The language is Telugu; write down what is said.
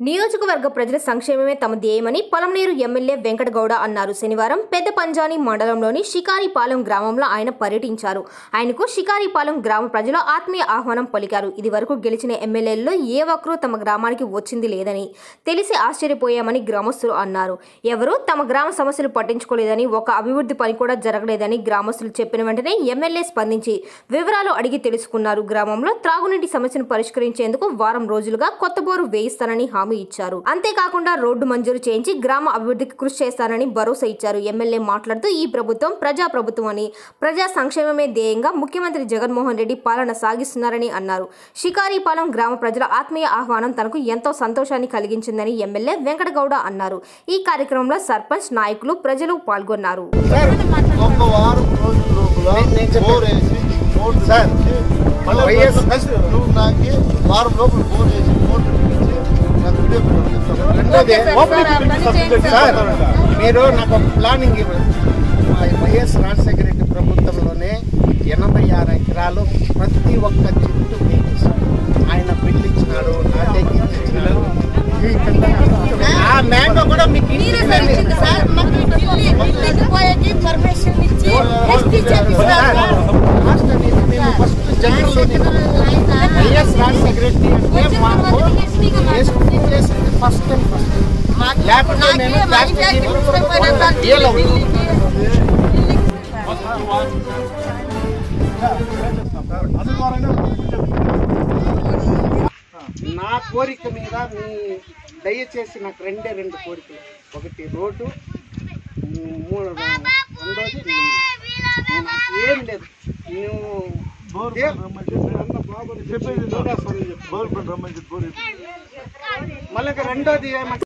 నియోజకవర్గ ప్రజల సంక్షేమమే తమ ధ్యేయమని పొలంనేరు ఎమ్మెల్యే వెంకటగౌడ అన్నారు శనివారం పెద్ద పంజాని మండలంలోని షికారిపాలెం గ్రామంలో ఆయన పర్యటించారు ఆయనకు షికారిపాలెం గ్రామ ప్రజలు ఆత్మీయ ఆహ్వానం పలికారు ఇది వరకు గెలిచిన ఎమ్మెల్యేల్లో ఏ ఒక్కరూ తమ గ్రామానికి వచ్చింది లేదని తెలిసి ఆశ్చర్యపోయామని గ్రామస్తులు అన్నారు ఎవరూ తమ గ్రామ సమస్యలు పట్టించుకోలేదని ఒక అభివృద్ధి పని కూడా జరగలేదని గ్రామస్తులు చెప్పిన వెంటనే ఎమ్మెల్యే స్పందించి వివరాలు అడిగి తెలుసుకున్నారు గ్రామంలో త్రాగునీటి సమస్యను పరిష్కరించేందుకు వారం రోజులుగా కొత్త బోరు వేయిస్తానని హామీ ఇచ్చారు అంతేకాకుండా రోడ్డు మంజూరు చేయించి గ్రామ అభివృద్ధికి కృషి చేస్తానని భరోసా ఇచ్చారు ఎమ్మెల్యే మాట్లాడుతూ ఈ ప్రభుత్వం ప్రజా ప్రభుత్వం అని ప్రజా సంక్షేమమే ధ్యేయంగా ముఖ్యమంత్రి జగన్మోహన్ రెడ్డి పాలన సాగిస్తున్నారని అన్నారు షికారీపాలెం గ్రామ ప్రజల ఆత్మీయ ఆహ్వానం తనకు ఎంతో సంతోషాన్ని కలిగించిందని ఎమ్మెల్యే వెంకటగౌడ అన్నారు ఈ కార్యక్రమంలో సర్పంచ్ నాయకులు ప్రజలు పాల్గొన్నారు ఒక వారం రోజుల లోపల బోర్ వేసి బోర్ సార్ మళ్ళీ వైఎస్ నువ్వు నాకు వారం లోపల బోర్ వేసి బోర్ పిలిపించి నాకు వీడియో పెట్టాలి రెండోది సార్ మీరు నాకు ఒక ప్లానింగ్ ఇవ్వండి మా వైఎస్ రాజశేఖర రెడ్డి ప్రభుత్వంలోనే ఎనభై ఆరు ఎకరాలు ప్రతి ఒక్క చెట్టు వేయించారు ఆయన బిల్లు ఇచ్చినాడు నాటేకి ఇచ్చినాడు ఆ మ్యాంగో కూడా మీకు ఇంటికి పర్మిషన్ ఇచ్చి ఎస్టీ చేపిస్తారు లాస్ట్ అనేది మేము ఫస్ట్ జనరల్లోనే వైఎస్ రాజశేఖర రెడ్డి అంటే మాకు ఎస్టీ చేసింది ఫస్ట్ టైం ఫస్ట్ లేకపోతే మేము ప్లాస్టిక్ ఇవ్వలేము. నా కోరిక మీద మీ దయచేసి నాకు రెండే రెండు కోరికలు ఒకటి రోడ్డు ఉమ్, మూడు రెండోది నీళ్ళు. నువ్వు నాకు ఏం లేదు నువ్వు దే- చెప్పేది బోర్ రమ్మని చెప్పి బోర్ మళ్ళీ ఇంకా రెండోది ఏమంటే